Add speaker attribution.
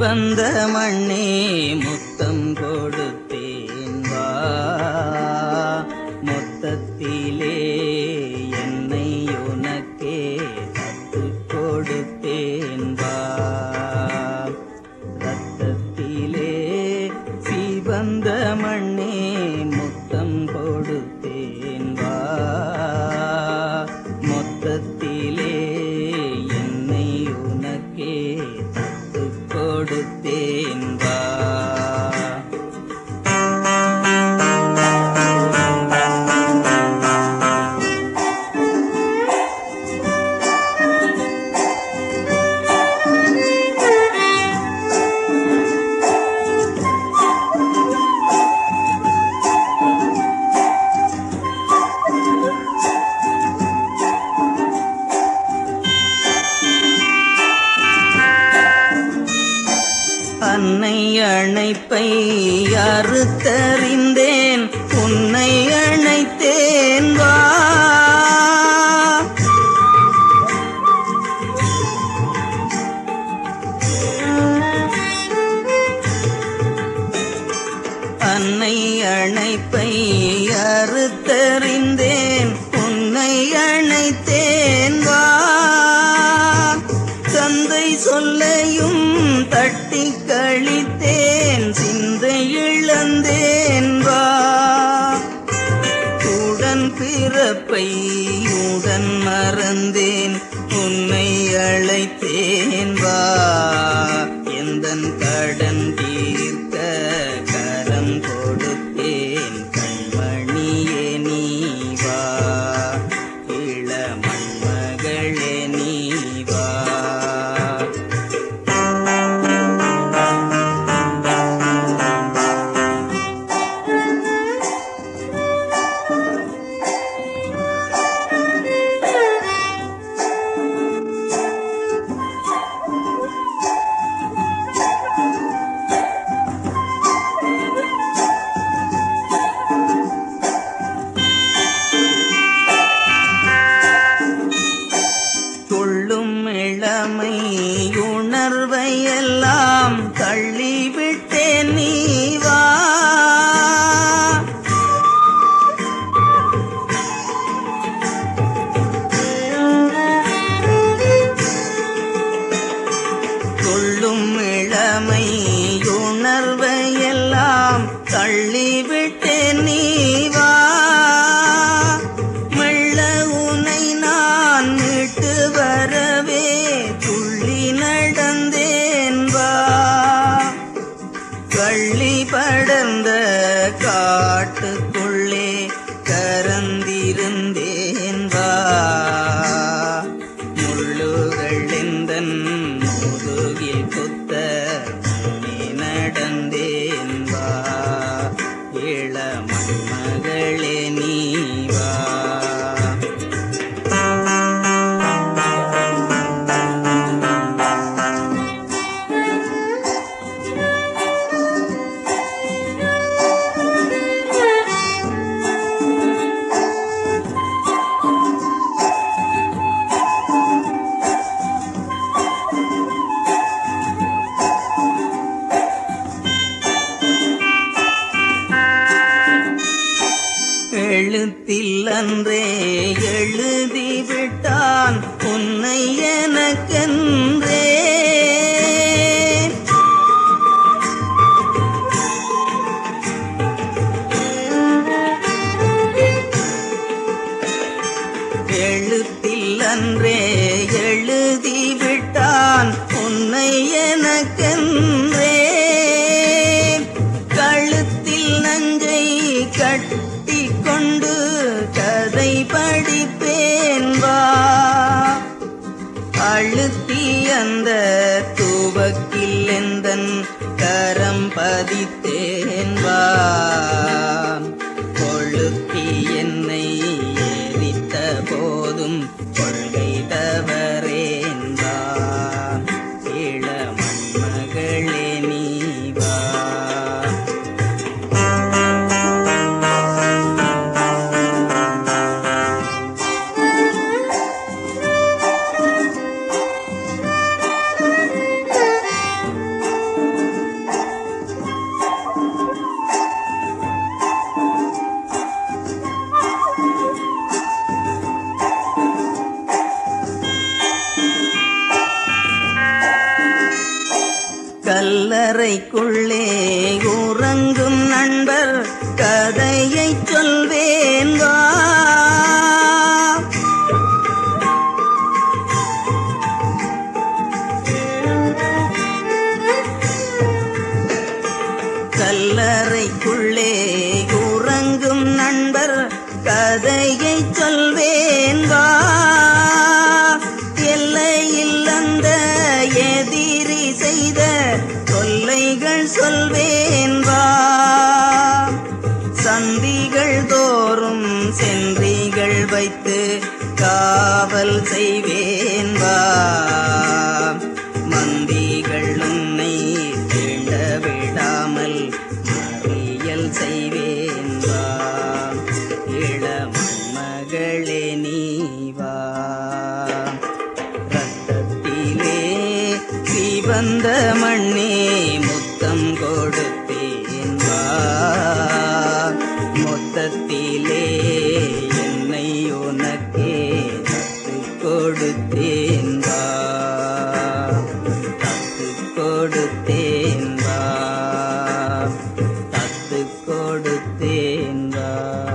Speaker 1: வந்த மண்ணே முத்தம் கொடுத்தேன் வா மொத்தத்திலே என்னை உனக்கே கற்றுக் கொடுத்தேன் வா ரத்தத்திலே சிவந்த மண்ணே முத்தம் கொடுத்தேன் வா மொத்தத்திலே என்னை உனக்கே தத்துக் கொடுத்தேன் வா அன்னை அணைப்பை அறுத்தறிந்தேன் உன்னை அணைத்தேன் வா அன்னை அணைப்பை அறுத்தறிந்தேன் உன்னை அணைத்தேன் வா தந்தை சொல்லையும் தட்டி கழித்தேன் சிந்தை இழந்தேன் வா உடன் பிறப்பை உடன் மறந்தேன் உன்னை அழைத்தேன் வா எந்தன் கடன் தீர்க்க கரம் கொடுத்தேன் கண்மணியே நீ வா இளமண் மகளே நீ வா துள்ளும் இளமை உணர்வையெல்லாம் தள்ளிவிட்டேன் நீ வா துள்ளும் இளமை உணர்வையெல்லாம் தள்ளிவிட்டேன் நீ வா மெல்ல உனை நான் மீட்டு வரவே துள்ளி நடந்தேன் வா கள்ளி படர்ந்த காட்டுக்குள்ளே கரந்திருந்தேன் வா முள்ளுகள் எந்தன் முதுகில் குத்த நீ நடந்தேன் வா இளமண் மகளே நீ வா எழுத்தில் அன்றே எழுதிவிட்டான் உன்னை எனக்கென்றே எழுத்தில் அன்றே எழுதிவிட்டான் உன்னை எனக்கென்றே கழுத்தில் நஞ்சை கட்டி கொண்டு கதை படிப்பேன் வா அழுத்தி அந்த துவக்கில் எந்தன் கரம் பதித்தேன் வா கொளுத்தி என்னை எரித்த போதும் கொள்கை தவறேன் வா இளமண் மகளே நீ வா கல்லறைக்குள்ளே உறங்கும் நண்பர் கதையை சொல்வேன் வா கல்லறைக்குள்ளே உறங்கும் நண்பர் கதையை சொல்வேன் வா எல்லையில் அந்த எதிரி செய்த தொல்லைகள் சொல்வேன் வா சந்திகள் தோறும் சென்றிகள் வைத்து காவல் செய்வேன் வா மந்திகள் உன்னை தீண்ட விடாமல் மறியல் செய்வேன் வா இளம் மகளே நீ வா ரத்தத்திலே சிவந்த மண்ணே முத்தம் கொடுத்தேன் வா மொத்தத்திலே என்னை உனக்கே தத்து கொடுத்தேன் வா தத்து கொடுத்தேன் வா தத்து கொடுத்தேன் வா